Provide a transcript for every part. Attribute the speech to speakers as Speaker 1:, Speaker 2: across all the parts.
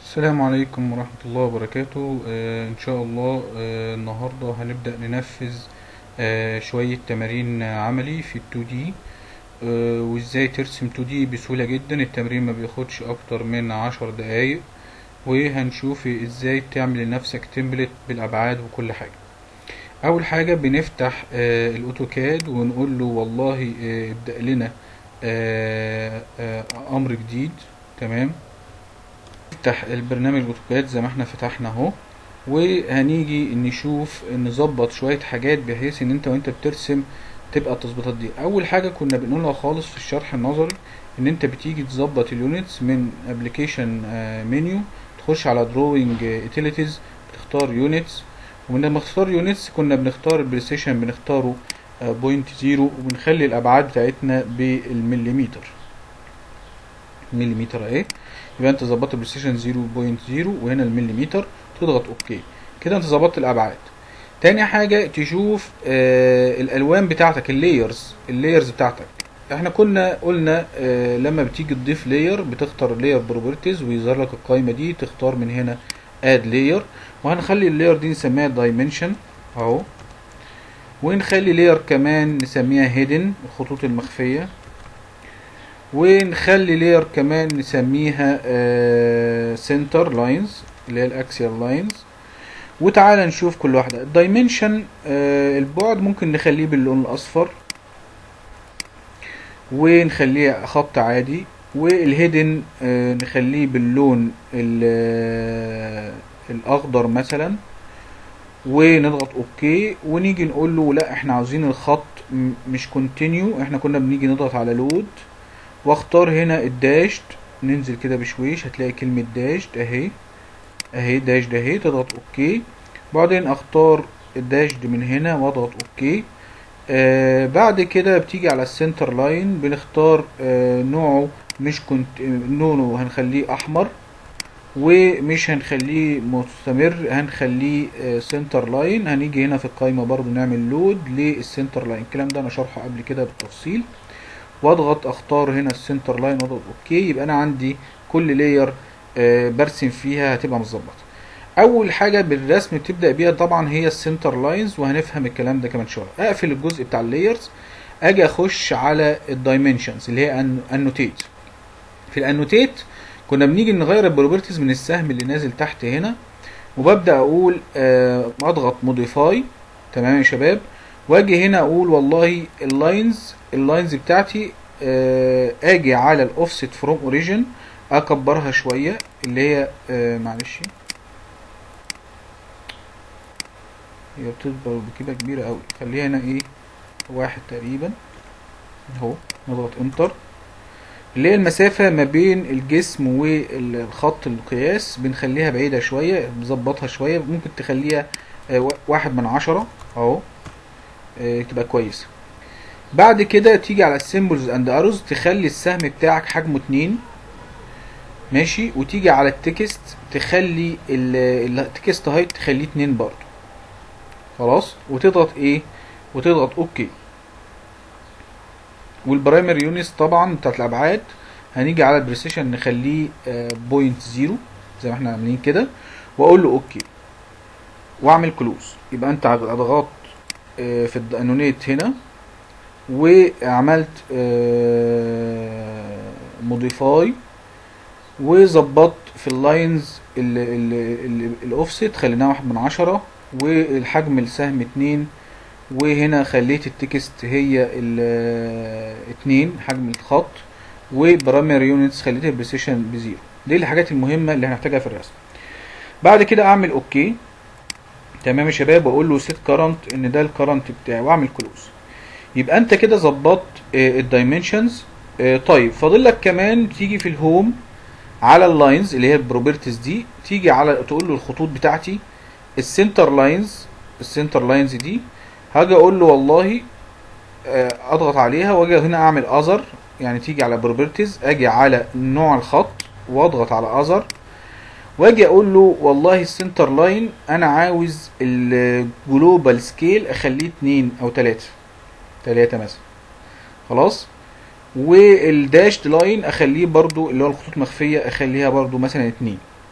Speaker 1: السلام عليكم ورحمة الله وبركاته آه إن شاء الله آه النهاردة هنبدأ ننفذ آه شوية تمارين عملي في ال 2D آه وإزاي ترسم 2D بسهولة جدا التمرين ما بياخدش أكتر من عشر دقايق وهنشوف إزاي تعمل لنفسك تمبلت بالأبعاد وكل حاجة أول حاجة بنفتح آه الأوتوكاد ونقول له والله آه ابدأ لنا آه آه أمر جديد تمام نفتح البرنامج الاوتوكاد زي ما احنا فتحنا اهو وهنيجي نشوف نظبط شوية حاجات بحيث ان انت وانت بترسم تبقى التظبيطات دي اول حاجة كنا بنقولها خالص في الشرح النظري ان انت بتيجي تظبط اليونتس من ابلكيشن منيو تخش على دروينج يوتيليتيز تختار يونتس ومن لما تختار يونتس كنا بنختار البريسيشن بنختاره بوينت زيرو وبنخلي الابعاد بتاعتنا بالمليمتر مليمتر اهي يبقى انت ظبطت البريسيشن 0.0 وهنا المليمتر تضغط اوكي كده انت ظبطت الابعاد تاني حاجه تشوف آه الالوان بتاعتك اللايرز اللايرز بتاعتك احنا كنا قلنا آه لما بتيجي تضيف لاير بتختار لاير بروبرتيز ويظهر لك القائمه دي تختار من هنا اد لاير وهنخلي اللاير دي نسميها دايمنشن اهو ونخلي لاير كمان نسميها هيدن الخطوط المخفيه ونخلي لير كمان نسميها سنتر لاينز اللي هي الاكسيال لاينز وتعالى نشوف كل واحده الدايمنشن آه البعد ممكن نخليه باللون الاصفر ونخليه خط عادي والهيدن آه نخليه باللون الاخضر مثلا ونضغط اوكي ونيجي نقول له لا احنا عاوزين الخط مش كونتينيو احنا كنا بنيجي نضغط على لود واختار هنا الداشت ننزل كده بشويش هتلاقي كلمة داشت اهي اهي داشت اهي تضغط اوكي بعدين اختار الداشت من هنا واضغط اوكي آه بعد كده بتيجي على السنتر لاين بنختار آه نوعه مش كنت لونه هنخليه احمر ومش هنخليه مستمر هنخليه آه سنتر لاين هنيجي هنا في القائمة برضو نعمل لود للسنتر لاين الكلام ده انا شرحه قبل كده بالتفصيل واضغط اختار هنا السنتر لاين واضغط اوكي يبقى انا عندي كل لاير آه برسم فيها هتبقى متظبطه اول حاجه بالرسم بتبدا بيها طبعا هي السنتر لاينز وهنفهم الكلام ده كمان شويه اقفل الجزء بتاع اللايرز اجي اخش على الدايمنشنز اللي هي انوتيت في الانوتيت كنا بنيجي نغير البروبرتيز من السهم اللي نازل تحت هنا وببدا اقول آه اضغط موديفاي تمام يا شباب واجي هنا اقول والله اللاينز اللاينز بتاعتي آه اجي على الاوفست فروم اوريجين اكبرها شويه اللي هي آه معلش هي بتكبر بكده كبيره قوي خليها هنا ايه واحد تقريبا اهو نضغط انتر اللي هي المسافة ما بين الجسم والخط القياس بنخليها بعيدة شوية نظبطها شوية ممكن تخليها آه واحد من عشرة اهو تبقى كويسه بعد كده تيجي على السيمبلز اند اروز تخلي السهم بتاعك حجمه اتنين ماشي وتيجي على التكست تخلي التكست هايت تخليه اتنين برضو خلاص وتضغط ايه وتضغط اوكي والبرايمري يونس طبعا بتاعت الابعاد هنيجي على البريسيشن نخليه بوينت زيرو زي ما احنا عاملين كده واقول له اوكي واعمل كلوز يبقى انت اضغط في الانونيت هنا وعملت موديفاي وظبطت في اللاينز الاوفست خليناها واحد من عشرة والحجم السهم اتنين وهنا خليت التكست هي اتنين حجم الخط وبرامير يونتس خليت البريسيشن بزيرو دي الحاجات المهمة اللي هنحتاجها في الرسم بعد كده اعمل اوكي تمام يا شباب واقول له سيت كرنت ان ده الكرنت بتاعي واعمل كلوز يبقى انت كده ظبطت الدايمنشنز طيب فاضل لك كمان تيجي في الهوم على اللاينز اللي هي البروبرتيز دي تيجي على تقول له الخطوط بتاعتي السنتر لاينز السنتر لاينز دي هاجي اقول له والله اضغط عليها واجي هنا اعمل اذر يعني تيجي على بروبرتيز اجي على نوع الخط واضغط على اذر واجي اقول له والله السنتر لاين انا عاوز الجلوبال سكيل اخليه اتنين او تلاتة تلاتة مثلا خلاص والداشت لاين اخليه برضو اللي هو الخطوط مخفية اخليها برضو مثلا اتنين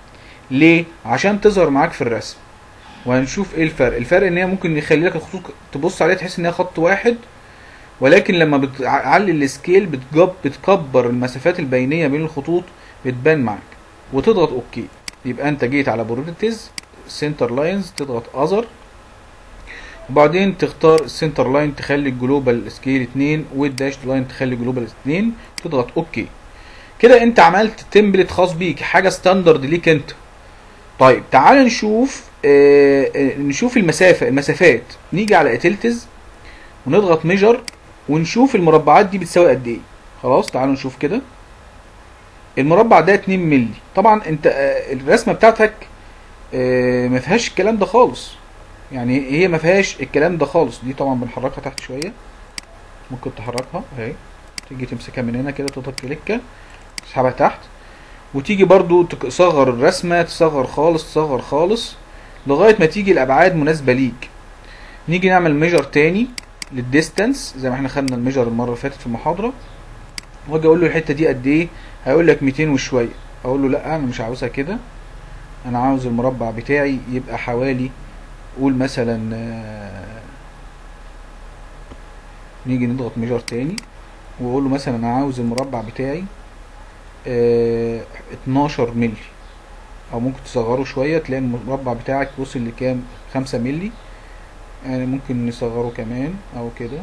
Speaker 1: ليه عشان تظهر معاك في الرسم وهنشوف ايه الفرق الفرق ان هي ممكن يخلي لك الخطوط تبص عليها تحس ان هي خط واحد ولكن لما بتعلي السكيل بتجب بتكبر المسافات البينيه بين الخطوط بتبان معاك وتضغط اوكي يبقى انت جيت على بروبرتيز سنتر لاينز تضغط اذر وبعدين تختار السنتر لاين تخلي الجلوبال سكيل 2 والداش لاين تخلي جلوبال 2 تضغط اوكي كده انت عملت تمبلت خاص بيك حاجه ستاندرد ليك انت طيب تعال نشوف آه آه نشوف المسافه المسافات نيجي على اتلتز ونضغط ميجر ونشوف المربعات دي بتساوي قد ايه خلاص تعالوا نشوف كده المربع ده 2 مللي طبعا انت آه الرسمه بتاعتك آه ما فيهاش الكلام ده خالص يعني هي ما فيهاش الكلام ده خالص دي طبعا بنحركها تحت شويه ممكن تحركها اهي تيجي تمسكها من هنا كده تضغط كليكه تسحبها تحت وتيجي برضو تصغر الرسمه تصغر خالص تصغر خالص لغايه ما تيجي الابعاد مناسبه ليك نيجي نعمل ميجر تاني للديستانس زي ما احنا خدنا الميجر المره اللي فاتت في المحاضره واجي اقول له الحته دي قد ايه هيقول لك 200 وشويه اقول له لا انا مش عاوزها كده انا عاوز المربع بتاعي يبقى حوالي قول مثلا نيجي نضغط ميجر تاني واقول له مثلا انا عاوز المربع بتاعي اه 12 مللي او ممكن تصغره شويه تلاقي المربع بتاعك وصل لكام 5 مللي يعني ممكن نصغره كمان او كده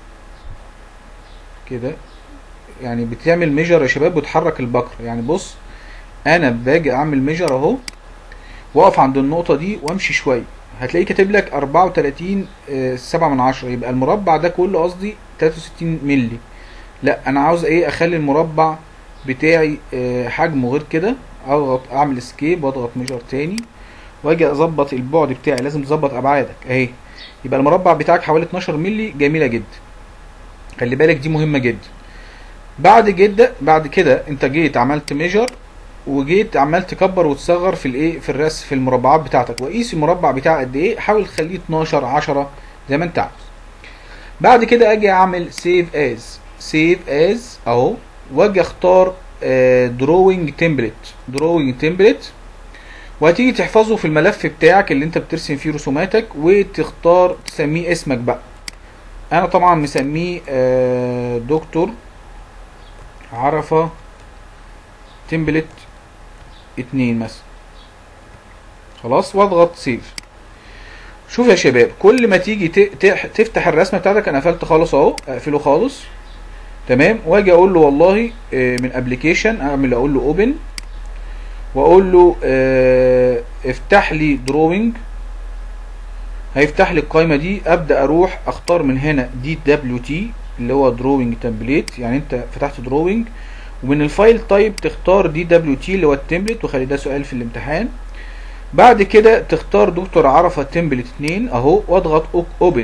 Speaker 1: كده يعني بتعمل ميجر يا شباب بتحرك البكر يعني بص انا باجي اعمل ميجر اهو واقف عند النقطه دي وامشي شويه هتلاقيه كاتب لك 34 7 من عشرة يبقى المربع ده كله قصدي 63 مللي لا انا عاوز ايه اخلي المربع بتاعي حجمه غير كده اضغط اعمل اسكيب واضغط ميجر تاني واجي اظبط البعد بتاعي لازم تظبط ابعادك اهي يبقى المربع بتاعك حوالي 12 مللي جميله جدا خلي بالك دي مهمه جدا بعد جدا بعد كده انت جيت عملت ميجر وجيت عمال تكبر وتصغر في الايه في الرسم في المربعات بتاعتك وقيس المربع بتاعك قد ايه حاول تخليه 12 10 زي ما انت عاوز بعد كده اجي اعمل سيف از سيف از اهو واجي اختار دروينج تمبلت دروينج تمبلت وهتيجي تحفظه في الملف بتاعك اللي انت بترسم فيه رسوماتك وتختار تسميه اسمك بقى انا طبعا مسميه دكتور عرفه تمبلت اتنين مثلا خلاص واضغط سيف شوف يا شباب كل ما تيجي تفتح الرسمه بتاعتك انا قفلت خالص اهو اقفله خالص تمام واجي اقول له والله من ابلكيشن اعمل اقول له اوبن واقول له اه افتح لي دروينج هيفتح لي القائمه دي ابدا اروح اختار من هنا دي دبليو تي اللي هو دروينج تمبليت يعني انت فتحت دروينج ومن الفايل تايب تختار دي دبليو تي اللي هو التمبلت وخلي ده سؤال في الامتحان بعد كده تختار دكتور عرفه تمبلت 2 اهو واضغط اوبن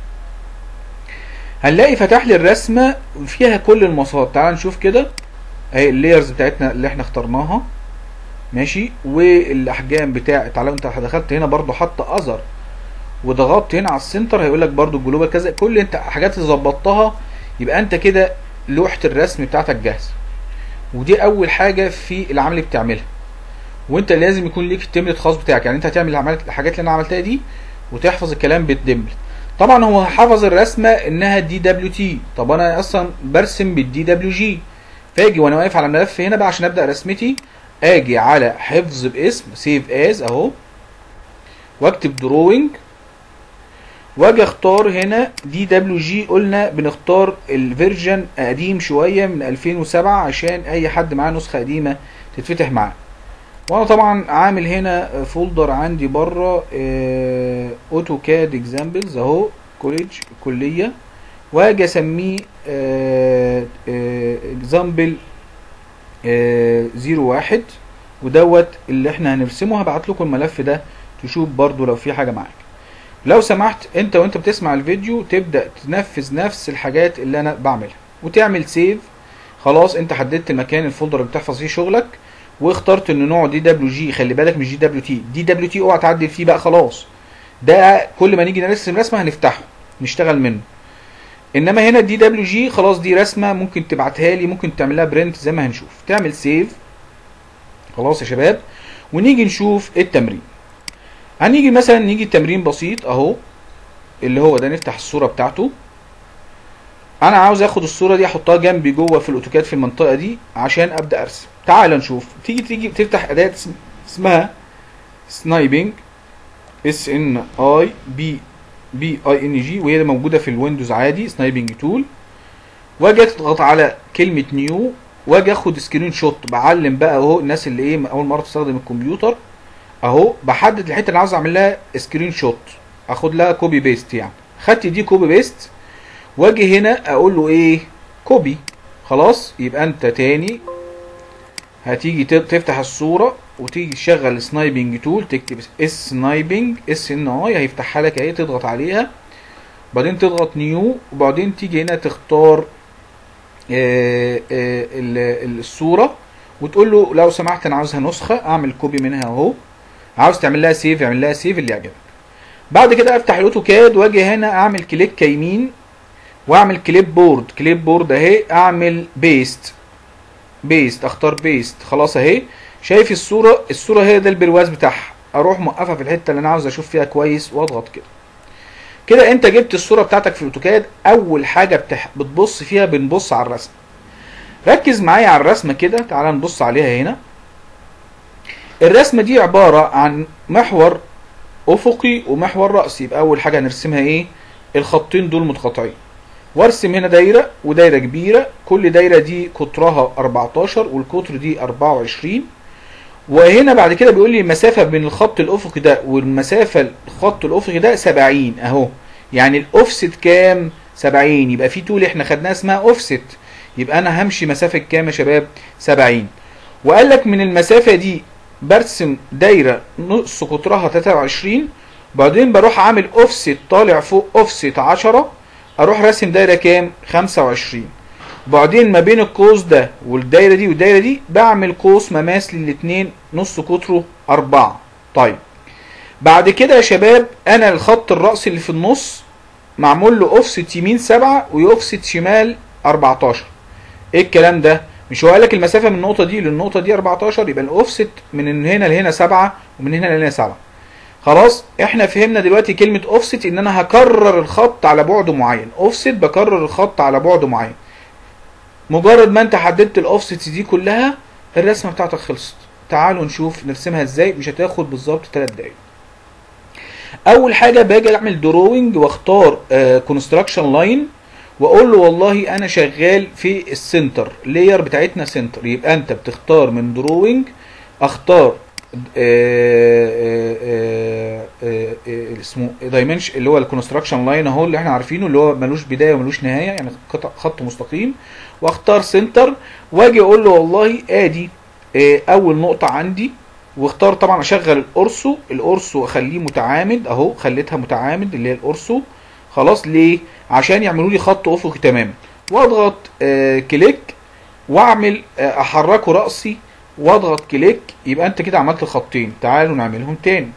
Speaker 1: هنلاقي فتح لي الرسمه فيها كل المسارات تعال نشوف كده اهي اللايرز بتاعتنا اللي احنا اخترناها ماشي والاحجام بتاع تعالى انت دخلت هنا برضو حط اذر وضغطت هنا على السنتر هيقول لك برضو الجلوبال كذا كل انت حاجات اللي ظبطتها يبقى انت كده لوحه الرسم بتاعتك جاهزه ودي اول حاجه في العمل اللي بتعملها وانت لازم يكون ليك التمبلت خاص بتاعك يعني انت هتعمل الحاجات اللي انا عملتها دي وتحفظ الكلام بالتمبلت طبعا هو حفظ الرسمه انها دي دبليو تي طب انا اصلا برسم بالدي دبليو جي فاجي وانا واقف على الملف هنا بقى عشان ابدا رسمتي اجي على حفظ باسم سيف از اهو واكتب دروينج واجي اختار هنا دي دبليو جي قلنا بنختار الفيرجن قديم شويه من 2007 عشان اي حد معاه نسخه قديمه تتفتح معاه وانا طبعا عامل هنا فولدر عندي بره اوتوكاد اكزامبلز اهو كوليج كليه واجي اسميه اكزامبل 01 ودوت اللي احنا هنرسمه هبعت لكم الملف ده تشوف برضو لو في حاجه معاك لو سمحت انت وانت بتسمع الفيديو تبدا تنفذ نفس الحاجات اللي انا بعملها وتعمل سيف خلاص انت حددت المكان الفولدر اللي بتحفظ فيه شغلك واخترت ان نوعه دي دبليو جي خلي بالك مش دي دبليو تي دي دبليو تي اوعى تعدل فيه بقى خلاص ده كل ما نيجي نرسم رسمه هنفتحه نشتغل منه انما هنا دي دبليو جي خلاص دي رسمه ممكن تبعتها لي ممكن تعملها برنت زي ما هنشوف تعمل سيف خلاص يا شباب ونيجي نشوف التمرين هنيجي مثلا نيجي تمرين بسيط اهو اللي هو ده نفتح الصورة بتاعته انا عاوز اخد الصورة دي احطها جنبي جوه في الاوتوكاد في المنطقة دي عشان ابدأ ارسم تعال نشوف تيجي تيجي تفتح اداة اسم- اسمها سنايبنج اس ان اي بي بي اي ان جي وهي موجودة في الويندوز عادي سنايبنج تول واجي اضغط على كلمة نيو واجي اخد سكرين شوت بعلم بقى اهو الناس اللي ايه اول مرة تستخدم الكمبيوتر اهو بحدد الحته اللي عاوز اعمل لها سكرين شوت اخد لها كوبي بيست يعني خدت دي كوبي بيست واجي هنا اقول له ايه كوبي خلاص يبقى انت تاني هتيجي ت- تفتح الصوره وتيجي تشغل سنايبنج تول تكتب اس سنايبنج اس ان اي هيفتحها لك اهي تضغط عليها بعدين تضغط نيو وبعدين تيجي هنا تختار آه، آه، ال- الصوره وتقول له لو سمحت انا عاوزها نسخه اعمل كوبي منها اهو عاوز تعمل لها سيف اعمل لها سيف اللي يعجبك بعد كده افتح الاوتوكاد واجي هنا اعمل كليك يمين واعمل كليب بورد كليب بورد اهي اعمل بيست بيست اختار بيست خلاص اهي شايف الصوره الصوره هي ده البرواز بتاعها اروح موقفها في الحته اللي انا عاوز اشوف فيها كويس واضغط كده كده انت جبت الصوره بتاعتك في الاوتوكاد اول حاجه بتح... بتبص فيها بنبص على الرسم ركز معايا على الرسمه كده تعال نبص عليها هنا الرسمه دي عباره عن محور افقي ومحور راسي يبقى اول حاجه هنرسمها ايه الخطين دول متقاطعين وارسم هنا دايره ودايره كبيره كل دايره دي قطرها 14 والقطر دي 24 وهنا بعد كده بيقول لي المسافه بين الخط الافقي ده والمسافه الخط الافقي ده 70 اهو يعني الاوفست كام 70 يبقى في تول احنا خدناها اسمها اوفست يبقى انا همشي مسافه كام يا شباب 70 وقال لك من المسافه دي برسم دايره نص قطرها 23 بعدين بروح عامل اوفست طالع فوق اوفست 10 اروح راسم دايره كام 25 وبعدين ما بين القوس ده والدايره دي والدايره دي بعمل قوس مماس للاثنين نص قطره 4 طيب بعد كده يا شباب انا الخط الرأسي اللي في النص معمول له اوفست يمين 7 واوفست شمال 14 ايه الكلام ده مش هو قال لك المسافه من النقطه دي للنقطه دي 14 يبقى الاوفست من هنا لهنا 7 ومن هنا لهنا 7 خلاص احنا فهمنا دلوقتي كلمه اوفست ان انا هكرر الخط على بعد معين اوفست بكرر الخط على بعد معين مجرد ما انت حددت الاوفست دي كلها الرسمه بتاعتك خلصت تعالوا نشوف نرسمها ازاي مش هتاخد بالظبط 3 دقايق اول حاجه باجي اعمل دروينج واختار كونستراكشن لاين واقول له والله انا شغال في السنتر لاير بتاعتنا سنتر يبقى انت بتختار من دروينج اختار اسمه دايمنشن اللي هو الكونستراكشن لاين اهو اللي احنا عارفينه اللي هو ملوش بدايه وملوش نهايه يعني قطع خط مستقيم واختار سنتر واجي اقول له والله ادي اه اول نقطه عندي واختار طبعا اشغل القرصو القرصو اخليه متعامد اهو خليتها متعامد اللي هي القرصو خلاص ليه عشان يعملوا لي خط افقي تماما واضغط آه كليك واعمل آه احركه راسي واضغط كليك يبقى انت كده عملت الخطين تعالوا نعملهم تاني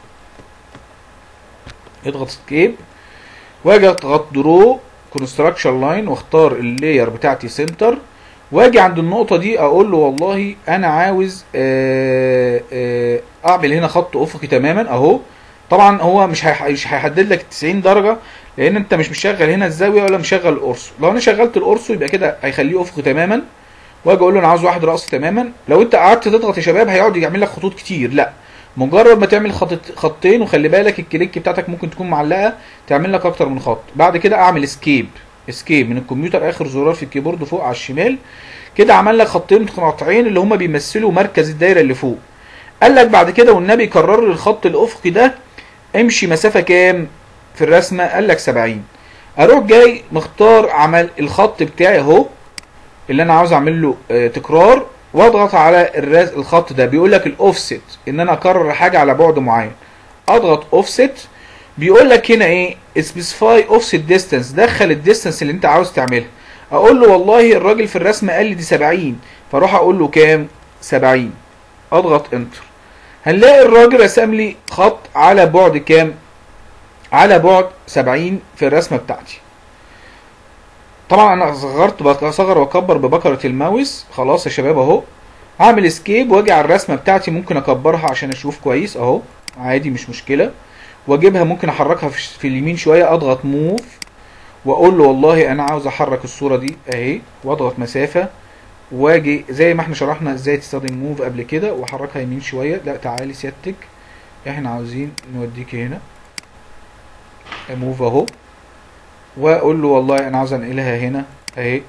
Speaker 1: اضغط سكيب واجي اضغط درو كونستراكشن لاين واختار اللاير بتاعتي سنتر واجي عند النقطه دي اقول له والله انا عاوز آآ آآ اعمل هنا خط افقي تماما اهو طبعا هو مش مش هيحدد لك 90 درجه لان انت مش مشغل هنا الزاويه ولا مشغل القرص لو انا شغلت القرص يبقى كده هيخليه افقي تماما واجي اقول له انا عاوز واحد راس تماما لو انت قعدت تضغط يا شباب هيقعد يعمل لك خطوط كتير لا مجرد ما تعمل خط خطين وخلي بالك الكليك بتاعتك ممكن تكون معلقه تعمل لك اكتر من خط بعد كده اعمل اسكيب اسكيب من الكمبيوتر اخر زرار في الكيبورد فوق على الشمال كده عمل لك خطين متقاطعين اللي هما بيمثلوا مركز الدايره اللي فوق قال لك بعد كده والنبي كرر لي الخط الافقي ده امشي مسافه كام في الرسمه قال لك 70 اروح جاي مختار عمل الخط بتاعي اهو اللي انا عاوز اعمل له اه تكرار واضغط على الرز الخط ده بيقول لك الاوفست ان انا اكرر حاجه على بعد معين اضغط اوفست بيقول لك هنا ايه سبيسيفاي اوفست ديستانس دخل الديستانس اللي انت عاوز تعملها اقول له والله الراجل في الرسم قال لي دي 70 فاروح اقول له كام 70 اضغط انتر هنلاقي الراجل رسم لي خط على بعد كام على بعد 70 في الرسمه بتاعتي طبعا انا صغرت بصغر واكبر ببكره الماوس خلاص يا شباب اهو هعمل اسكيب واجي على الرسمه بتاعتي ممكن اكبرها عشان اشوف كويس اهو عادي مش مشكله واجيبها ممكن احركها في, في اليمين شويه اضغط موف واقول له والله انا عاوز احرك الصوره دي اهي واضغط مسافه واجي زي ما احنا شرحنا ازاي تستخدم موف قبل كده واحركها يمين شويه لا تعالي سيادتك احنا عاوزين نوديكي هنا موف اهو واقول له والله انا عاوز انقلها هنا اهي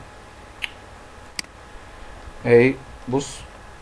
Speaker 1: اهي بص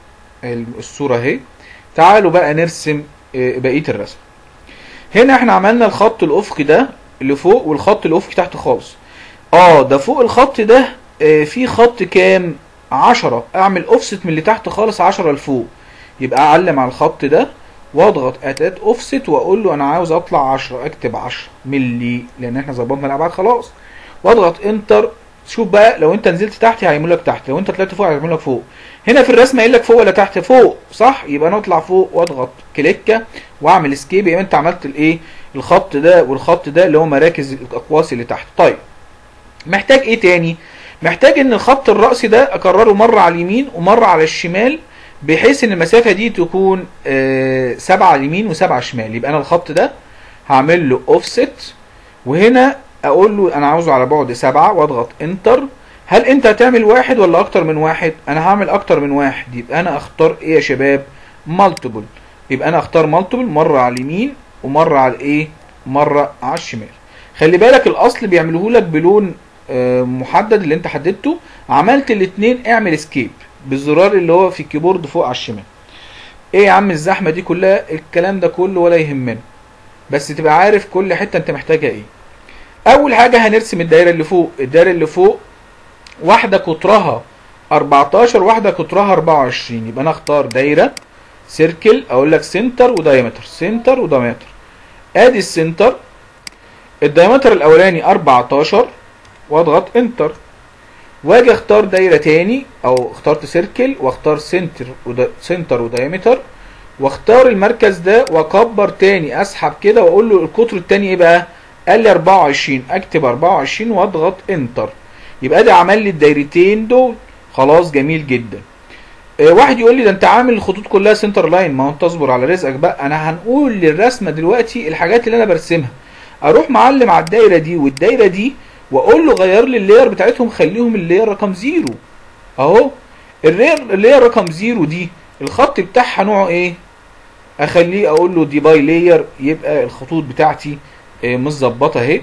Speaker 1: الصورة اهي تعالوا بقى نرسم بقية الرسم هنا احنا عملنا الخط الافقي ده اللي فوق والخط الافقي تحت خالص اه ده فوق الخط ده اه في خط كام عشرة اعمل اوفست من اللي تحت خالص عشرة لفوق يبقى اعلم على الخط ده واضغط اتات اوفست واقول له انا عاوز اطلع 10 اكتب 10 ملي لان احنا ظبطنا الابعاد خلاص واضغط انتر شوف بقى لو انت نزلت تحت هيعمل لك تحت لو انت طلعت فوق هيعمل لك فوق هنا في الرسمه قايل لك فوق ولا تحت فوق صح يبقى انا اطلع فوق واضغط كليكه واعمل اسكيب يبقى انت عملت الايه الخط ده والخط ده اللي هو مراكز الاقواس اللي تحت طيب محتاج ايه تاني محتاج ان الخط الرأسي ده اكرره مره على اليمين ومره على الشمال بحيث ان المسافه دي تكون آه سبعة على اليمين وسبعة شمال يبقى انا الخط ده هعمل له اوفست وهنا اقول له انا عاوزه على بعد سبعة واضغط انتر هل انت هتعمل واحد ولا اكتر من واحد انا هعمل اكتر من واحد يبقى انا اختار ايه يا شباب مالتيبل يبقى انا اختار مالتيبل مره على اليمين ومره على الايه مره على الشمال خلي بالك الاصل بيعمله لك بلون آه محدد اللي انت حددته عملت الاثنين اعمل اسكيب بالزرار اللي هو في الكيبورد فوق على الشمال ايه يا عم الزحمه دي كلها الكلام ده كله ولا يهمنا بس تبقى عارف كل حته انت محتاجها ايه اول حاجه هنرسم الدايره اللي فوق الدايره اللي فوق واحده قطرها 14 واحده قطرها 24 يبقى انا اختار دايره سيركل اقول لك سنتر ودايمتر سنتر ودايمتر ادي السنتر الدايمتر الاولاني 14 واضغط انتر واجي اختار دايره تاني او اخترت سيركل واختار سنتر ودا سنتر ودايمتر واختار المركز ده واكبر تاني اسحب كده واقول له القطر التاني ايه بقى قال لي 24 اكتب 24 واضغط انتر يبقى ده عمل لي الدايرتين دول خلاص جميل جدا اه واحد يقول لي ده انت عامل الخطوط كلها سنتر لاين ما هو انت اصبر على رزقك بقى انا هنقول للرسمه دلوقتي الحاجات اللي انا برسمها اروح معلم على الدايره دي والدايره دي واقول له غير لي اللاير بتاعتهم خليهم اللاير رقم زيرو اهو اللاير اللاير رقم زيرو دي الخط بتاعها نوعه ايه اخليه اقول له دي باي لاير يبقى الخطوط بتاعتي متظبطه اهي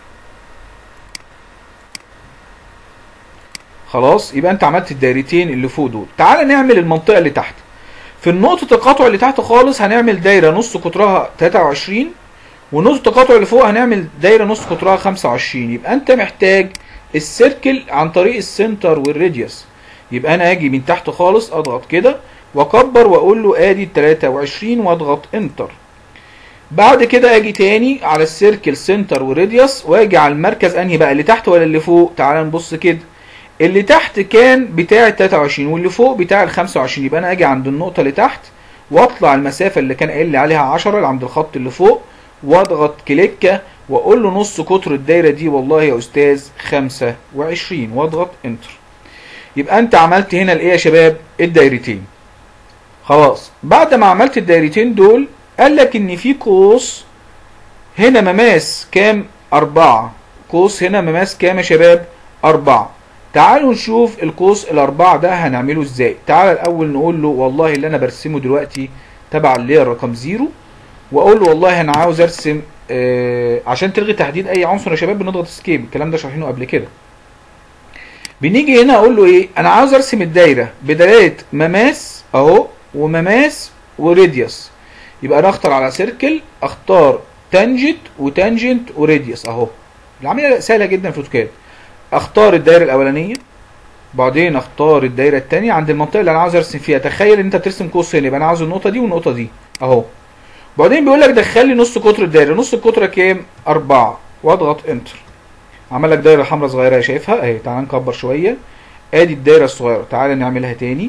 Speaker 1: خلاص يبقى انت عملت الدايرتين اللي فوق دول تعال نعمل المنطقه اللي تحت في النقطه التقاطع اللي تحت خالص هنعمل دايره نص قطرها 23 ونقطه التقاطع اللي فوق هنعمل دايره نص قطرها 25 يبقى انت محتاج السيركل عن طريق السنتر والراديوس يبقى انا اجي من تحت خالص اضغط كده واكبر واقول له ادي 23 واضغط انتر بعد كده اجي تاني على السيركل سنتر وراديوس واجي على المركز انهي بقى اللي تحت ولا اللي فوق تعال نبص كده اللي تحت كان بتاع ال 23 واللي فوق بتاع ال 25 يبقى انا اجي عند النقطه اللي تحت واطلع المسافه اللي كان قايل لي عليها 10 اللي عند الخط اللي فوق واضغط كليكه واقول له نص قطر الدايره دي والله يا استاذ 25 واضغط انتر يبقى انت عملت هنا الايه يا شباب الدايرتين خلاص بعد ما عملت الدايرتين دول قال لك ان في قوس هنا مماس كام أربعة قوس هنا مماس كام يا شباب أربعة تعالوا نشوف القوس الأربعة ده هنعمله ازاي تعال الأول نقول له والله اللي أنا برسمه دلوقتي تبع اللير رقم زيرو وأقول له والله أنا عاوز أرسم آه عشان تلغي تحديد أي عنصر يا شباب بنضغط اسكيب الكلام ده شارحينه قبل كده بنيجي هنا أقول له إيه أنا عاوز أرسم الدايرة بدلالة مماس أهو ومماس وراديوس يبقى انا اختار على سيركل اختار تانجنت وتانجنت وراديوس اهو العمليه سهله جدا في اوتوكاد اختار الدايره الاولانيه بعدين اختار الدايره الثانيه عند المنطقه اللي انا عاوز ارسم فيها تخيل ان انت بترسم قوس هنا يبقى انا عاوز النقطه دي والنقطه دي اهو بعدين بيقول لك دخل لي نص قطر الدايره نص القطر كام 4 واضغط انتر عمل لك دايره حمراء صغيره شايفها اهي تعال نكبر شويه ادي الدايره الصغيره تعال نعملها تاني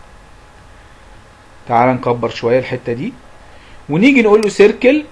Speaker 1: تعال نكبر شويه الحته دي ونيجي نقول له سيركل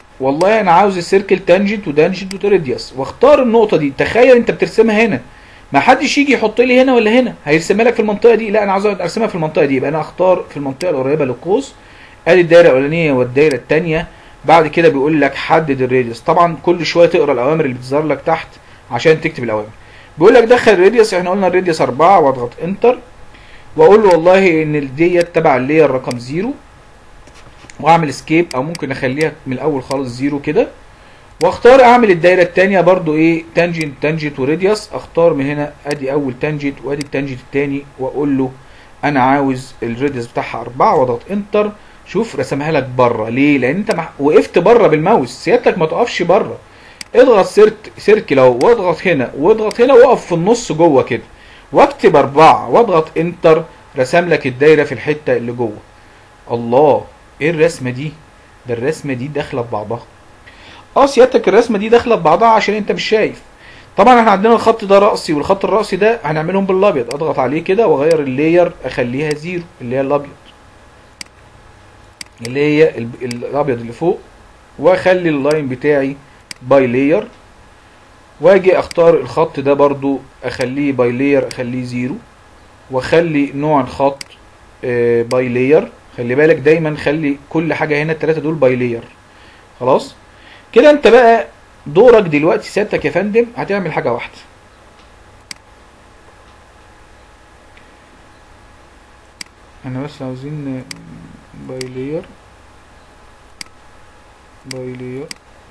Speaker 1: والله انا عاوز السيركل تانجنت وتانجنت وراديوس واختار النقطه دي تخيل انت بترسمها هنا ما حدش يجي يحط لي هنا ولا هنا هيرسمها لك في المنطقه دي لا انا عاوز ارسمها في المنطقه دي يبقى انا اختار في المنطقه القريبه للقوس ادي الدايره الاولانيه والدايره الثانيه بعد كده بيقول لك حدد الراديوس طبعا كل شويه تقرا الاوامر اللي بتظهر لك تحت عشان تكتب الاوامر بيقول لك دخل الراديوس احنا قلنا الراديوس 4 واضغط انتر واقول له والله ان ديت تبع اللاير رقم 0 واعمل سكيب او ممكن اخليها من الاول خالص زيرو كده واختار اعمل الدايره الثانيه برضو ايه تانجنت تانجنت وراديوس اختار من هنا ادي اول تانجنت وادي التانجنت الثاني واقول له انا عاوز الراديوس بتاعها 4 واضغط انتر شوف رسمها لك بره ليه لان انت مح... وقفت بره بالماوس سيادتك ما تقفش بره اضغط سيرت سيركل اهو واضغط هنا واضغط هنا واقف في النص جوه كده واكتب أربعة واضغط انتر رسم لك الدايره في الحته اللي جوه الله ايه الرسمه دي ده الرسمه دي داخله ببعضها اه سيادتك الرسمه دي داخله ببعضها عشان انت مش شايف طبعا احنا عندنا الخط ده رأسي والخط الرأسي ده هنعملهم بالابيض اضغط عليه كده واغير اللاير اخليها زيرو اللي هي الابيض اللي هي ال- الابيض اللي فوق واخلي اللاين بتاعي باي لاير واجي اختار الخط ده برضو اخليه باي لاير اخليه زيرو واخلي نوع الخط آه، باي لاير خلي بالك دايما خلي كل حاجه هنا الثلاثه دول باي لاير خلاص كده انت بقى دورك دلوقتي سيادتك يا فندم هتعمل حاجه واحده احنا بس عاوزين باي لاير باي لاير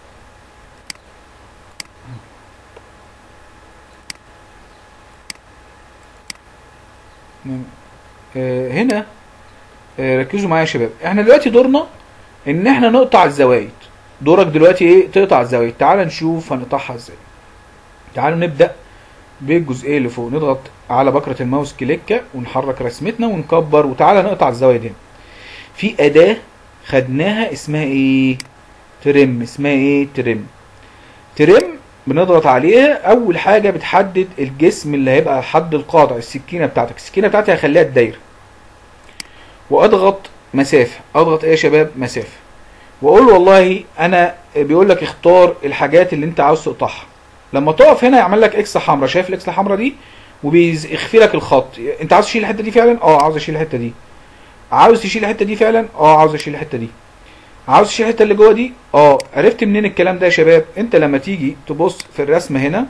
Speaker 1: نعم. آه، هنا آه، ركزوا معايا يا شباب احنا دلوقتي دورنا ان احنا نقطع الزوايد دورك دلوقتي ايه تقطع الزوايد تعال نشوف هنقطعها ازاي تعالوا نبدا بالجزئيه اللي فوق نضغط على بكره الماوس كليكه ونحرك رسمتنا ونكبر وتعالى نقطع الزوايد هنا في اداه خدناها اسمها ايه ترم اسمها ايه ترم ترم بنضغط عليها اول حاجه بتحدد الجسم اللي هيبقى الحد القاطع السكينه بتاعتك السكينه بتاعتي هخليها الدايره واضغط مسافه اضغط ايه يا شباب مسافه واقول له والله انا بيقول لك اختار الحاجات اللي انت عاوز تقطعها لما تقف هنا يعمل لك اكس حمراء شايف الاكس الحمراء دي وبيخفي لك الخط انت عاوز تشيل الحته دي فعلا اه عاوز اشيل الحته دي عاوز تشيل الحته دي فعلا اه عاوز اشيل الحته دي عاوز تشيل الحته اللي جوه دي اه عرفت منين الكلام ده يا شباب انت لما تيجي تبص في الرسمه هنا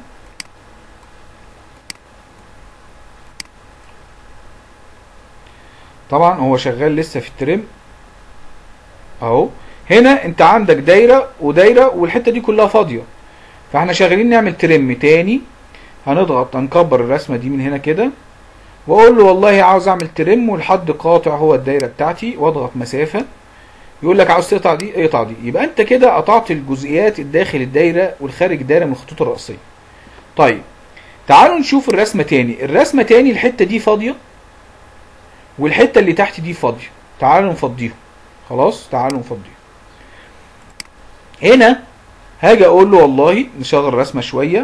Speaker 1: طبعا هو شغال لسه في الترم اهو هنا انت عندك دايره ودايره والحته دي كلها فاضيه فاحنا شغالين نعمل ترم تاني هنضغط هنكبر الرسمه دي من هنا كده واقول له والله عاوز اعمل ترم والحد قاطع هو الدايره بتاعتي واضغط مسافه يقول لك عاوز تقطع دي اقطع دي يبقى انت كده قطعت الجزئيات الداخل الدايره والخارج الدايره من الخطوط الرئيسيه طيب تعالوا نشوف الرسمه تاني الرسمه تاني الحته دي فاضيه والحته اللي تحت دي فاضيه تعالوا نفضيهم خلاص تعالوا نفضيهم هنا هاجي اقول له والله نشغل الرسمه شويه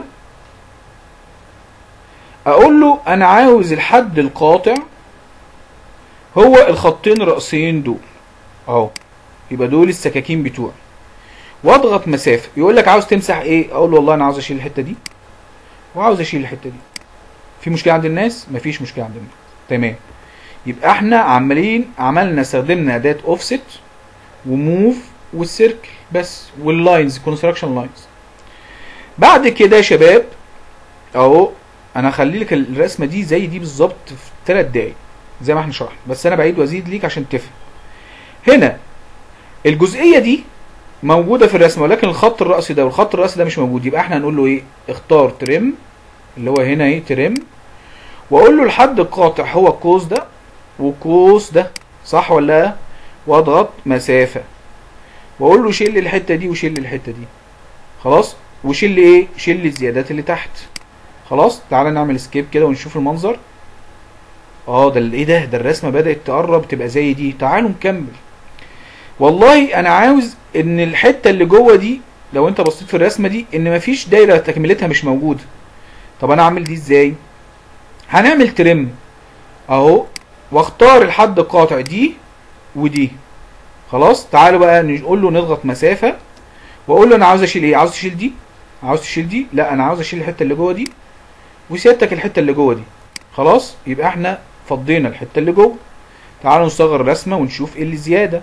Speaker 1: اقول له انا عاوز الحد القاطع هو الخطين الرئيسيين دول اهو يبقى دول السكاكين بتوعي واضغط مسافه يقول لك عاوز تمسح ايه اقول له والله انا عاوز اشيل الحته دي وعاوز اشيل الحته دي في مشكله عند الناس مفيش مشكله عند الناس تمام يبقى احنا عمالين عملنا استخدمنا اداه اوفست وموف والسيركل بس واللاينز كونستراكشن لاينز بعد كده يا شباب اهو انا هخلي لك الرسمه دي زي دي بالظبط في 3 دقايق زي ما احنا شرحنا بس انا بعيد وازيد ليك عشان تفهم هنا الجزئيه دي موجوده في الرسمه ولكن الخط الرأسي ده والخط الرأسي ده مش موجود يبقى احنا هنقول له ايه اختار ترم اللي هو هنا ايه ترم واقول له الحد القاطع هو القوس ده وقوس ده صح ولا لا واضغط مسافه واقول له شيل لي الحته دي وشيل لي الحته دي خلاص وشيل لي ايه شيل لي الزيادات اللي تحت خلاص تعالى نعمل سكيب كده ونشوف المنظر اه ده ايه ده ده الرسمه بدات تقرب تبقى زي دي تعالوا نكمل والله انا عاوز ان الحته اللي جوه دي لو انت بصيت في الرسمه دي ان مفيش دايره تكملتها مش موجوده طب انا اعمل دي ازاي هنعمل ترم اهو واختار الحد القاطع دي ودي خلاص تعالوا بقى نقول له نضغط مسافه واقول له انا عاوز اشيل ايه عاوز تشيل دي عاوز تشيل دي لا انا عاوز اشيل الحته اللي جوه دي وسيادتك الحته اللي جوه دي خلاص يبقى احنا فضينا الحته اللي جوه تعالوا نصغر الرسمه ونشوف ايه اللي زياده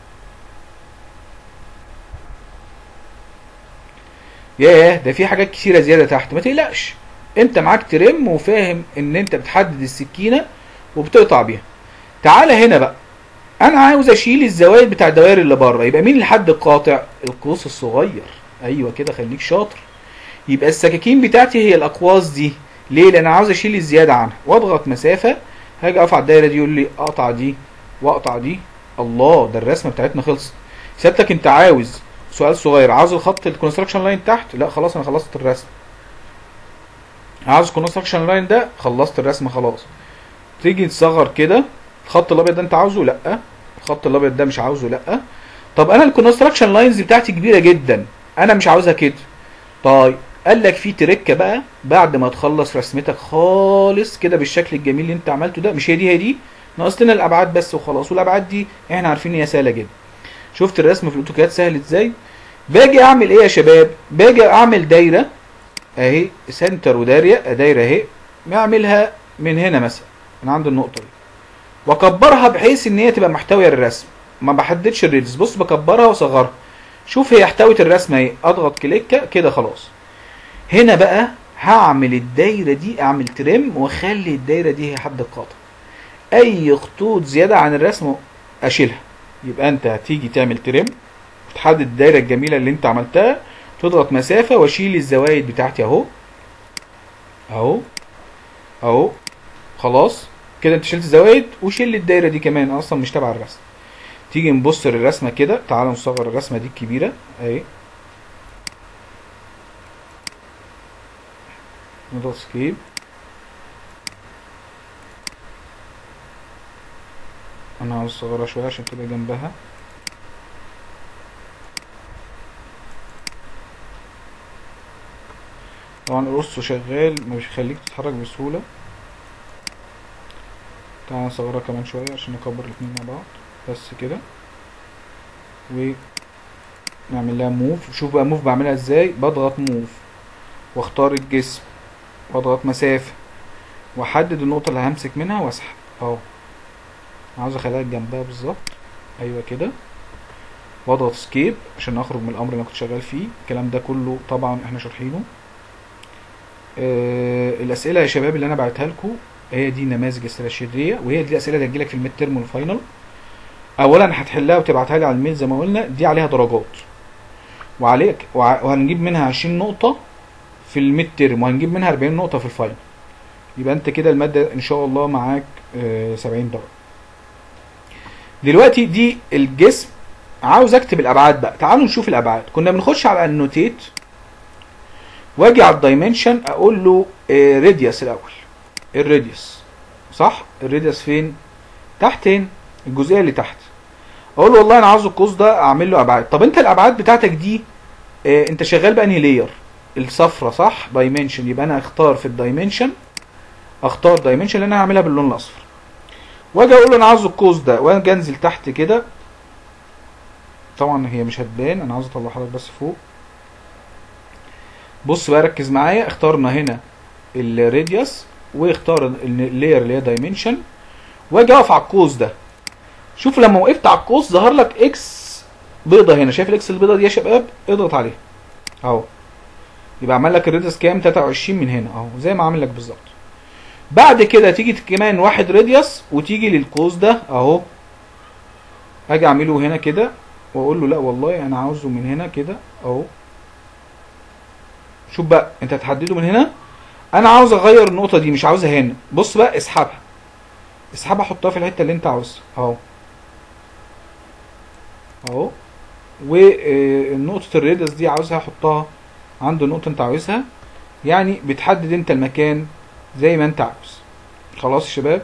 Speaker 1: ياه ده في حاجات كتيره زياده تحت ما تقلقش انت معاك ترم وفاهم ان انت بتحدد السكينه وبتقطع بيها تعالى هنا بقى انا عاوز اشيل الزوايد بتاع الدوائر اللي بره يبقى مين الحد القاطع القوس الصغير ايوه كده خليك شاطر يبقى السكاكين بتاعتي هي الاقواس دي ليه لان انا عاوز اشيل الزياده عنها واضغط مسافه هاجي اقف على الدايره دي يقول لي اقطع دي واقطع دي الله ده الرسمه بتاعتنا خلصت سيادتك انت عاوز سؤال صغير عاوز الخط الكونستراكشن لاين تحت لا خلاص انا خلصت الرسم عاوز الكونستراكشن لاين ده خلصت الرسم خلاص تيجي تصغر كده الخط الابيض ده انت عاوزه لا الخط الابيض ده مش عاوزه لا طب انا الكونستراكشن لاينز بتاعتي كبيره جدا انا مش عاوزها كده طيب قال لك في تركه بقى بعد ما تخلص رسمتك خالص كده بالشكل الجميل اللي انت عملته ده مش هي دي هي دي ناقص لنا الابعاد بس وخلاص والابعاد دي احنا عارفين ان هي سهله جدا شفت الرسم في الاوتوكاد سهل ازاي باجي اعمل ايه يا شباب باجي اعمل دايره اهي سنتر ودايره دايره اهي بعملها من هنا مثلا من عند النقطه دي واكبرها بحيث ان هي تبقى محتويه للرسم ما بحددش الريدز بص بكبرها واصغرها شوف هي احتوت الرسمه ايه اضغط كليكه كده خلاص هنا بقى هعمل الدايره دي اعمل ترم واخلي الدايره دي هي حد القاطع اي خطوط زياده عن الرسم اشيلها يبقى انت هتيجي تعمل ترم وتحدد الدايره الجميله اللي انت عملتها تضغط مسافه واشيل الزوايد بتاعتي اهو اهو اهو خلاص كده انت شلت الزوايد وشيل الدايره دي كمان اصلا مش تبع الرسم تيجي نبص للرسمه كده تعالوا نصغر الرسمه دي الكبيره اهي نضغط سكيب انا عاوز اصغرها شويه عشان تبقى جنبها طبعا القص شغال مش بيخليك تتحرك بسهوله تعالى نصغرها كمان شويه عشان نكبر الاتنين مع بعض بس كده و نعمل لها موف شوف بقى موف بعملها ازاي بضغط موف واختار الجسم واضغط مسافة واحدد النقطة اللي همسك منها واسحب اهو عاوز اخليها جنبها بالظبط ايوه كده واضغط سكيب عشان اخرج من الامر اللي انا كنت شغال فيه الكلام ده كله طبعا احنا شارحينه آه الاسئله يا شباب اللي انا بعتها لكم هي دي نماذج استراتيجيه وهي دي الاسئله اللي هتجيلك في الميد ترم والفاينل اولا هتحلها وتبعتها لي على الميل زي ما قلنا دي عليها درجات وعليك وهنجيب منها 20 نقطه في الميد ترم وهنجيب منها 40 نقطه في الفاينل يبقى انت كده الماده ان شاء الله معاك آه 70 درجه دلوقتي دي الجسم عاوز اكتب الابعاد بقى تعالوا نشوف الابعاد كنا بنخش على النوتيت واجي على الدايمنشن اقول له راديوس الاول الراديوس صح الراديوس فين تحت هنا الجزئيه اللي تحت اقول له والله انا عاوز القوس ده اعمل له ابعاد طب انت الابعاد بتاعتك دي اه انت شغال بانهي لاير الصفرة صح دايمنشن يبقى انا اختار في الدايمنشن اختار دايمنشن اللي انا هعملها باللون الاصفر واجي اقول له انا عاوز القوس ده واجي انزل تحت كده طبعا هي مش هتبان انا عاوز اطلعها لك بس فوق بص بقى ركز معايا اخترنا هنا الراديوس واختار اللاير اللي هي دايمنشن واجي اقف على القوس ده شوف لما وقفت على القوس ظهر لك اكس بيضه هنا شايف الاكس البيضه دي يا شباب اضغط عليها اهو يبقى عمل لك الراديوس كام 23 من هنا اهو زي ما عامل لك بالظبط بعد كده تيجي كمان واحد راديوس وتيجي للقوس ده اهو اجي اعمله هنا كده واقول له لا والله انا عاوزه من هنا كده اهو شوف بقى انت هتحدده من هنا انا عاوز اغير النقطه دي مش عاوزها هنا بص بقى اسحبها اسحبها حطها في الحته اللي انت عاوزها اهو اهو ونقطه الراديوس دي عاوزها احطها عند النقطه انت عاوزها يعني بتحدد انت المكان زي ما انت عاوز خلاص يا شباب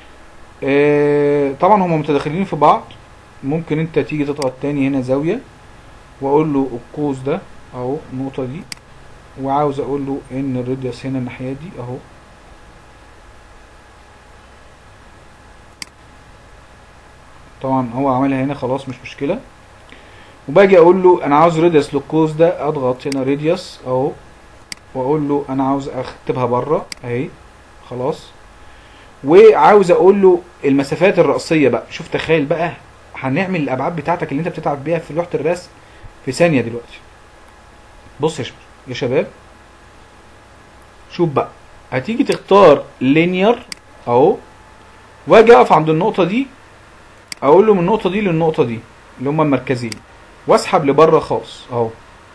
Speaker 1: اه طبعا هما متداخلين في بعض ممكن انت تيجي تضغط تاني هنا زاويه واقول له القوس ده اهو النقطه دي وعاوز اقول له ان الراديوس هنا الناحيه دي اهو طبعا هو عملها هنا خلاص مش مشكله وباجي اقول له انا عاوز راديوس للقوس ده اضغط هنا راديوس اهو واقول له انا عاوز اكتبها بره اهي خلاص وعاوز اقول له المسافات الرأسية بقى شوف تخيل بقى هنعمل الابعاد بتاعتك اللي انت بتتعب بيها في لوحة الرسم في ثانية دلوقتي بص يا شباب يا شباب شوف بقى هتيجي تختار لينير اهو واجي اقف عند النقطة دي اقول له من النقطة دي للنقطة دي اللي هما المركزين واسحب لبره خالص اهو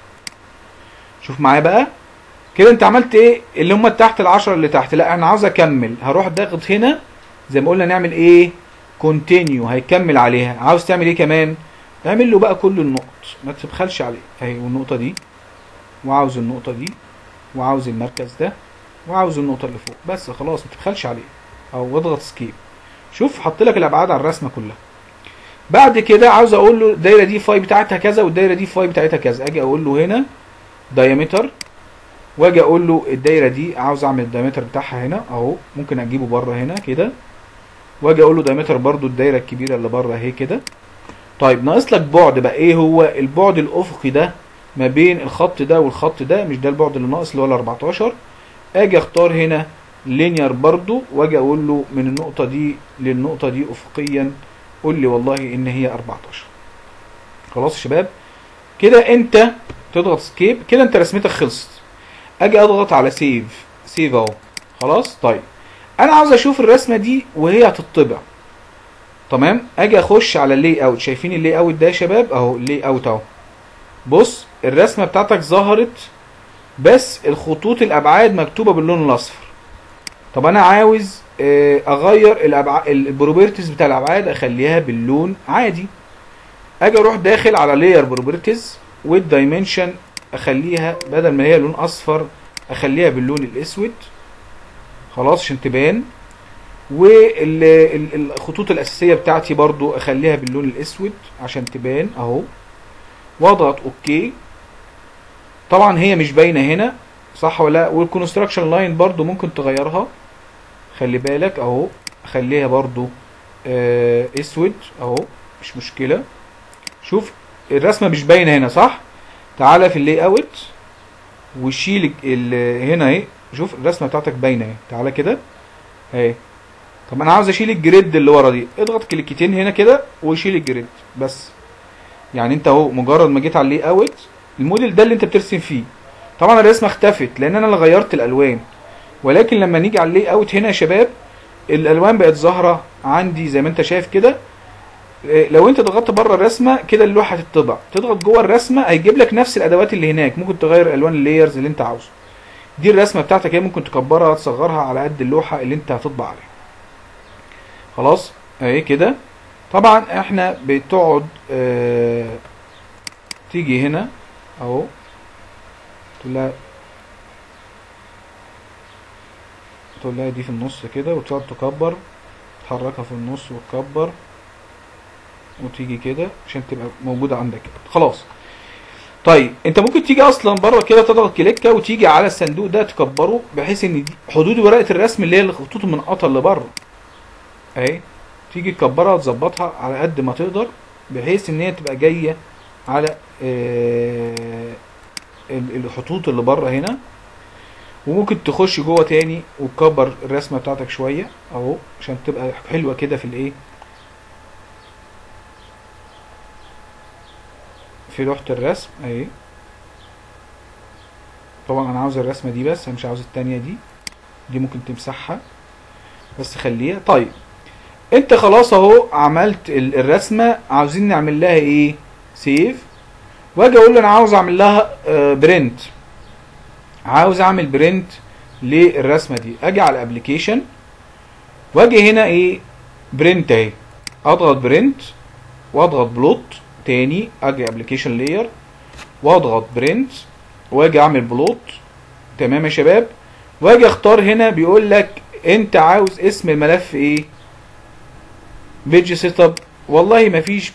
Speaker 1: شوف معايا بقى كده انت عملت ايه اللي هم تحت العشرة اللي تحت لا انا عاوز اكمل هروح ضاغط هنا زي ما قلنا نعمل ايه كونتينيو هيكمل عليها عاوز تعمل ايه كمان اعمل له بقى كل النقط ما تبخلش عليه اهي والنقطة دي وعاوز النقطة دي وعاوز المركز ده وعاوز النقطة اللي فوق بس خلاص ما تبخلش عليه او اضغط سكيب شوف حط لك الابعاد على الرسمة كلها بعد كده عاوز اقول له الدايره دي فاي بتاعتها كذا والدايره دي فاي بتاعتها كذا اجي اقول له هنا دايمتر واجي اقول له الدايره دي عاوز اعمل الدايمتر بتاعها هنا اهو ممكن اجيبه بره هنا كده واجي اقول له دايمتر برضو الدايره الكبيره اللي بره اهي كده طيب ناقص لك بعد بقى ايه هو البعد الافقي ده ما بين الخط ده والخط ده مش ده البعد اللي ناقص اللي هو ال 14 اجي اختار هنا لينير برضو واجي اقول له من النقطه دي للنقطه دي افقيا قول لي والله ان هي 14 خلاص يا شباب كده انت تضغط سكيب كده انت رسمتك خلصت اجي اضغط على سيف سيف اهو خلاص طيب انا عاوز اشوف الرسمه دي وهي هتطبع تمام اجي اخش على اللي اوت شايفين اللي اوت ده يا شباب اهو اللي اوت اهو بص الرسمه بتاعتك ظهرت بس الخطوط الابعاد مكتوبه باللون الاصفر طب انا عاوز آه، اغير الابعاد البروبرتيز بتاع الابعاد اخليها باللون عادي اجي اروح داخل على لاير بروبرتيز والدايمنشن اخليها بدل ما هي لون اصفر اخليها باللون الاسود خلاص عشان تبان والخطوط الاساسيه بتاعتي برضو اخليها باللون الاسود عشان تبان اهو واضغط اوكي طبعا هي مش باينه هنا صح ولا لا والكونستراكشن لاين برضو ممكن تغيرها خلي بالك اهو خليها برضو آه اسود اهو مش مشكله شوف الرسمه مش باينه هنا صح تعالى في اللي اوت وشيل ال- ال- هنا اهي شوف الرسمه بتاعتك باينه اهي تعالى كده اهي طب انا عاوز اشيل الجريد اللي ورا دي اضغط كليكتين هنا كده وشيل الجريد بس يعني انت اهو مجرد ما جيت على اللي اوت الموديل ده اللي انت بترسم فيه طبعا الرسمه اختفت لان انا اللي غيرت الالوان ولكن لما نيجي على اللي اوت هنا يا شباب الالوان بقت ظاهره عندي زي ما انت شايف كده إيه، لو انت ضغطت بره الرسمه كده اللوحه هتطبع تضغط جوه الرسمه هيجيب لك نفس الادوات اللي هناك ممكن تغير الوان اللايرز اللي انت عاوزه دي الرسمه بتاعتك هي ممكن تكبرها تصغرها على قد اللوحه اللي انت هتطبع عليها خلاص اهي كده طبعا احنا بتقعد اه تيجي هنا اهو تقول لها تقول لها دي في النص كده وتقعد تكبر تحركها في النص وتكبر وتيجي كده عشان تبقى موجودة عندك كده خلاص طيب انت ممكن تيجي اصلا بره كده تضغط كليكه وتيجي على الصندوق ده تكبره بحيث ان دي حدود ورقه الرسم اللي هي الخطوط المنقطه اللي بره اهي تيجي تكبرها وتظبطها على قد ما تقدر بحيث ان هي تبقى جايه على آه، ال- الخطوط اللي بره هنا وممكن تخش جوه تاني وتكبر الرسمه بتاعتك شويه اهو عشان تبقى حلوه كده في الايه في لوحة الرسم اهي طبعا انا عاوز الرسمة دي بس انا مش عاوز التانية دي دي ممكن تمسحها بس خليها طيب انت خلاص اهو عملت ال- الرسمة عاوزين نعمل لها ايه سيف واجي اقول له انا عاوز اعمل لها برنت عاوز اعمل برنت للرسمة دي اجي على الابليكيشن واجي هنا ايه برنت اهي اضغط برنت واضغط بلوت تاني اجي ابلكيشن لاير واضغط برنت واجي اعمل بلوت تمام يا شباب واجي اختار هنا بيقول لك انت عاوز اسم الملف ايه بيج سيت اب والله مفيش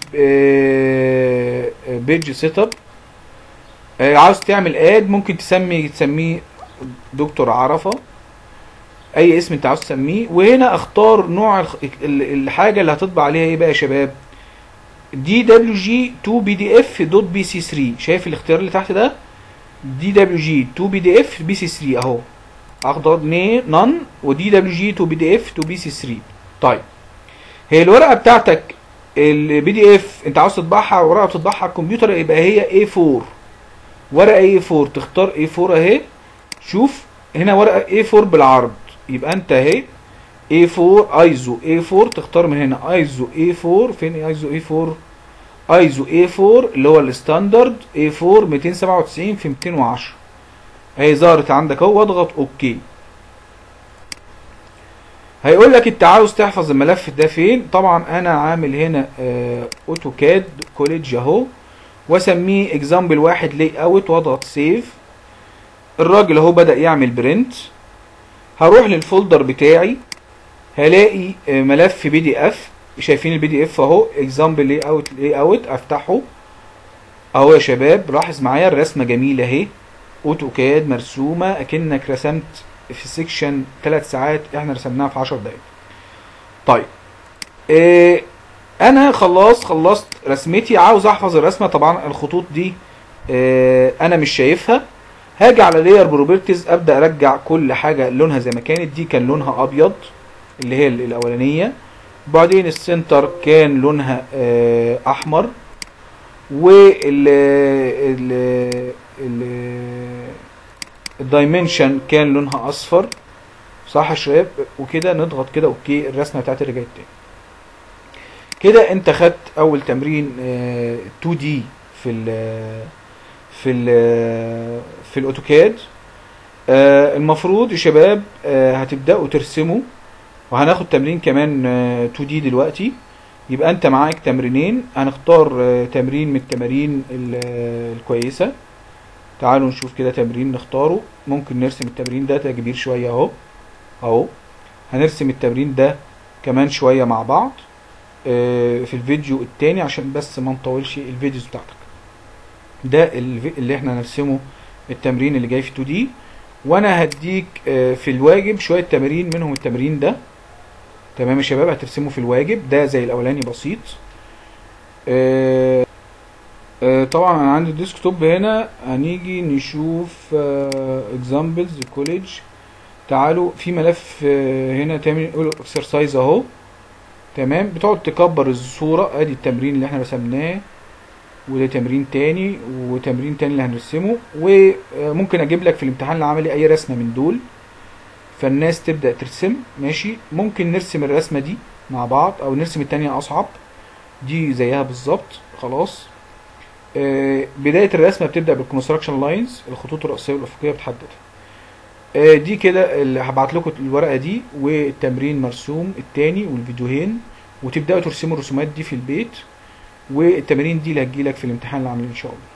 Speaker 1: بيج سيت اب عاوز تعمل اد ممكن تسمي تسميه دكتور عرفه اي اسم انت عاوز تسميه وهنا اختار نوع الخ- ال- الحاجه اللي هتطبع عليها ايه بقى يا شباب دي دبليو جي 2 بي دي اف دوت بي سي 3 شايف الاختيار اللي تحت ده دي دبليو جي تو بي دي اف بي سي 3 اهو اخضر ني نون ودي دبليو جي تو بي دي اف تو بي سي 3 طيب هي الورقه بتاعتك البي دي اف انت عاوز تطبعها ورقه تطبعها على الكمبيوتر يبقى هي اي 4 ورقه اي 4 تختار اي 4 اهي شوف هنا ورقه اي 4 بالعرض يبقى انت اهي اي 4 ايزو اي 4 تختار من هنا ايزو اي 4 فين ايزو اي 4 ايزو اي 4 اللي هو الستاندرد اي 4 297 في 210 اهي ظهرت عندك اهو واضغط اوكي هيقول لك انت عاوز تحفظ الملف ده فين طبعا انا عامل هنا آه اوتوكاد كوليدج اهو واسميه اكزامبل واحد لي اوت واضغط سيف الراجل اهو بدا يعمل برنت هروح للفولدر بتاعي هلاقي آه ملف بي دي اف شايفين البي دي اف اهو اكزامبل لي اوت لي اوت افتحه اهو يا شباب لاحظ معايا الرسمه جميله اهي اوتوكاد مرسومه اكنك رسمت في سيكشن 3 ساعات احنا رسمناها في 10 دقايق طيب إيه انا خلاص خلصت رسمتي عاوز احفظ الرسمه طبعا الخطوط دي إيه انا مش شايفها هاجي على لاير بروبرتيز ابدا ارجع كل حاجه لونها زي ما كانت دي كان لونها ابيض اللي هي الاولانيه بعدين السنتر كان لونها اه احمر وال ال الدايمنشن كان لونها اصفر صح يا شباب وكده نضغط كده اوكي الرسمه بتاعتي رجعت تاني كده انت خدت اول تمرين اه 2 دي في ال في ال في الاوتوكاد اه المفروض يا شباب اه هتبداوا ترسموا وهناخد تمرين كمان 2 دي دلوقتي يبقى انت معاك تمرينين هنختار تمرين من التمارين الكويسه تعالوا نشوف كده تمرين نختاره ممكن نرسم التمرين ده كبير شويه اهو اهو هنرسم التمرين ده كمان شويه مع بعض في الفيديو التاني عشان بس ما نطولش الفيديوز بتاعتك ده اللي احنا هنرسمه التمرين اللي جاي في 2 دي وانا هديك في الواجب شويه تمارين منهم التمرين ده تمام يا شباب هترسمه في الواجب ده زي الاولاني بسيط آه آه طبعا انا عندي الديسكتوب هنا هنيجي نشوف اكزامبلز كوليدج تعالوا في ملف آه هنا تعمل اكسرسايز اهو تمام بتقعد تكبر الصورة ادي التمرين اللي احنا رسمناه وده تمرين تاني وتمرين تاني اللي هنرسمه وممكن اجيب لك في الامتحان العملي اي رسمة من دول فالناس تبدأ ترسم ماشي ممكن نرسم الرسمة دي مع بعض او نرسم التانية اصعب دي زيها بالظبط خلاص آه بداية الرسمة بتبدأ بالكونستراكشن لاينز الخطوط الرئيسية والأفقية بتحددها آه دي كده اللي هبعت لكم الورقة دي والتمرين مرسوم التاني والفيديوهين وتبدأوا ترسموا الرسومات دي في البيت والتمارين دي اللي هتجيلك في الامتحان العملي إن شاء الله